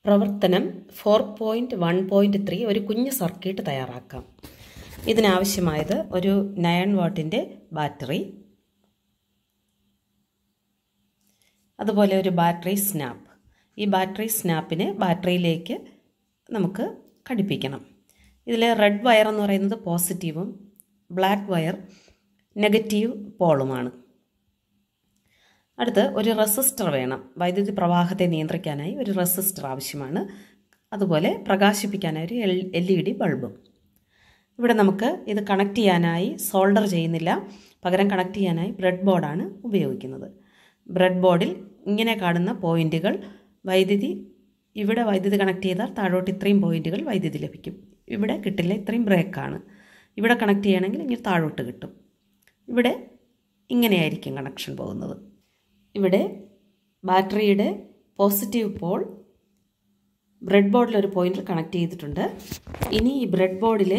പ്രവർത്തനം four point one point three ഒരു കുഞ്ഞ് സർക്യൂട്ട് തയ്യാറാക്കാം ഇതിനാവശ്യമായത് ഒരു നയൻ വാട്ടിൻ്റെ ബാറ്ററി അതുപോലെ ഒരു ബാറ്ററി സ്നാപ്പ് ഈ ബാറ്ററി സ്നാപ്പിനെ ബാറ്ററിയിലേക്ക് നമുക്ക് ഘടിപ്പിക്കണം ഇതിൽ റെഡ് വയർ എന്ന് പറയുന്നത് പോസിറ്റീവും ബ്ലാക്ക് വയർ നെഗറ്റീവ് പോളുമാണ് അടുത്ത് ഒരു റെസിസ്റ്റർ വേണം വൈദ്യുതി പ്രവാഹത്തെ നിയന്ത്രിക്കാനായി ഒരു റെസിസ്റ്റർ ആവശ്യമാണ് അതുപോലെ പ്രകാശിപ്പിക്കാനായി ഒരു എൽ എൽ ഇ ഡി ബൾബും ഇവിടെ നമുക്ക് ഇത് കണക്ട് ചെയ്യാനായി സോൾഡർ ചെയ്യുന്നില്ല പകരം കണക്ട് ചെയ്യാനായി ബ്രെഡ് ബോർഡാണ് ഉപയോഗിക്കുന്നത് ബ്രെഡ് ബോർഡിൽ ഇങ്ങനെ കാണുന്ന പോയിന്റുകൾ വൈദ്യുതി ഇവിടെ വൈദ്യുതി കണക്ട് ചെയ്താൽ താഴോട്ട് ഇത്രയും പോയിന്റുകൾ വൈദ്യുതി ലഭിക്കും ഇവിടെ കിട്ടില്ല ഇത്രയും ബ്രേക്കാണ് ഇവിടെ കണക്ട് ചെയ്യണമെങ്കിൽ ഇങ്ങനെ താഴോട്ട് കിട്ടും ഇവിടെ ഇങ്ങനെയായിരിക്കും കണക്ഷൻ പോകുന്നത് ഇവിടെ ബാറ്ററിയുടെ പോസിറ്റീവ് പോൾ ബ്രെഡ് ബോർഡിൽ ഒരു പോയിന്റിൽ കണക്ട് ചെയ്തിട്ടുണ്ട് ഇനി ഈ ബ്രെഡ് ബോർഡിൽ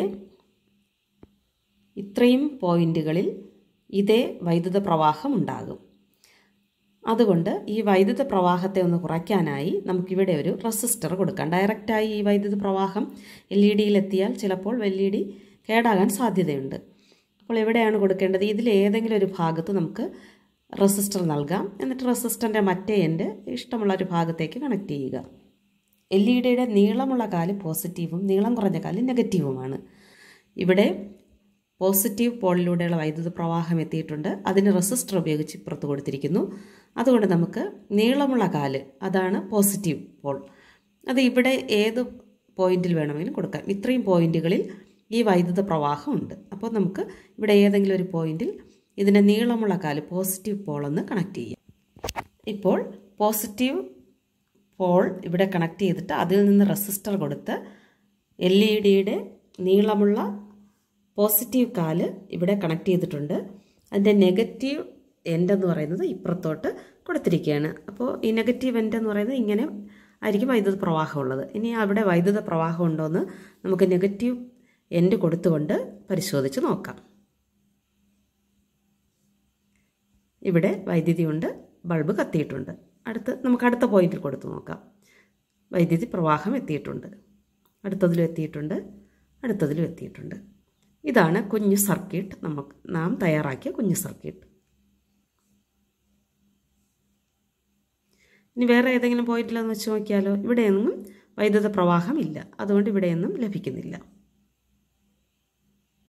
ഇത്രയും പോയിന്റുകളിൽ ഇതേ വൈദ്യുത പ്രവാഹം ഉണ്ടാകും അതുകൊണ്ട് ഈ വൈദ്യുത പ്രവാഹത്തെ ഒന്ന് കുറയ്ക്കാനായി നമുക്കിവിടെ ഒരു റെസിസ്റ്റർ കൊടുക്കാം ഡയറക്റ്റായി ഈ വൈദ്യുത പ്രവാഹം എൽ ഇ ഡിയിലെത്തിയാൽ ചിലപ്പോൾ എൽ ഇ ഡി കേടാകാൻ സാധ്യതയുണ്ട് അപ്പോൾ എവിടെയാണ് കൊടുക്കേണ്ടത് ഇതിൽ ഏതെങ്കിലും ഒരു ഭാഗത്ത് നമുക്ക് റെസിസ്റ്റർ നൽകാം എന്നിട്ട് റെസിസ്റ്ററിൻ്റെ മറ്റേ എൻഡ് ഇഷ്ടമുള്ള ഒരു ഭാഗത്തേക്ക് കണക്ട് ചെയ്യുക എൽ ഇ ഡിയുടെ നീളമുള്ള കാല് പോസിറ്റീവും നീളം കുറഞ്ഞ കാല് നെഗറ്റീവുമാണ് ഇവിടെ പോസിറ്റീവ് പോളിലൂടെയുള്ള വൈദ്യുത പ്രവാഹം എത്തിയിട്ടുണ്ട് അതിന് റെസിസ്റ്റർ ഉപയോഗിച്ച് ഇപ്പുറത്ത് കൊടുത്തിരിക്കുന്നു അതുകൊണ്ട് നമുക്ക് നീളമുള്ള കാല് അതാണ് പോസിറ്റീവ് പോൾ അത് ഇവിടെ ഏത് പോയിന്റിൽ വേണമെങ്കിലും കൊടുക്കാം ഇത്രയും പോയിന്റുകളിൽ ഈ വൈദ്യുത പ്രവാഹം ഉണ്ട് അപ്പോൾ നമുക്ക് ഇവിടെ ഏതെങ്കിലും ഒരു പോയിന്റിൽ ഇതിൻ്റെ നീളമുള്ള കാല് പോസിറ്റീവ് പോൾ ഒന്ന് കണക്ട് ചെയ്യാം ഇപ്പോൾ പോസിറ്റീവ് പോൾ ഇവിടെ കണക്ട് ചെയ്തിട്ട് അതിൽ നിന്ന് റെസിസ്റ്റർ കൊടുത്ത് എൽ ഇ ഡിയുടെ നീളമുള്ള പോസിറ്റീവ് കാല് ഇവിടെ കണക്ട് ചെയ്തിട്ടുണ്ട് അതിൻ്റെ നെഗറ്റീവ് എൻഡ് എന്ന് പറയുന്നത് ഇപ്പുറത്തോട്ട് കൊടുത്തിരിക്കുകയാണ് അപ്പോൾ ഈ നെഗറ്റീവ് എൻഡ് എന്ന് പറയുന്നത് ഇങ്ങനെ ആയിരിക്കും വൈദ്യുത പ്രവാഹം ഉള്ളത് ഇനി അവിടെ വൈദ്യുത പ്രവാഹം ഉണ്ടോ എന്ന് നമുക്ക് നെഗറ്റീവ് എൻഡ് കൊടുത്തുകൊണ്ട് പരിശോധിച്ച് നോക്കാം ഇവിടെ വൈദ്യുതി ഉണ്ട് ബൾബ് കത്തിയിട്ടുണ്ട് അടുത്ത് നമുക്ക് അടുത്ത പോയിന്റിൽ കൊടുത്തു നോക്കാം വൈദ്യുതി പ്രവാഹം എത്തിയിട്ടുണ്ട് അടുത്തതിലും എത്തിയിട്ടുണ്ട് അടുത്തതിലും എത്തിയിട്ടുണ്ട് ഇതാണ് കുഞ്ഞു സർക്യൂട്ട് നമുക്ക് നാം തയ്യാറാക്കിയ കുഞ്ഞു സർക്യൂട്ട് ഇനി വേറെ ഏതെങ്കിലും പോയിന്റിലൊന്ന് വെച്ച് നോക്കിയാലോ ഇവിടെയൊന്നും വൈദ്യുത പ്രവാഹം ഇല്ല അതുകൊണ്ട് ഇവിടെയൊന്നും ലഭിക്കുന്നില്ല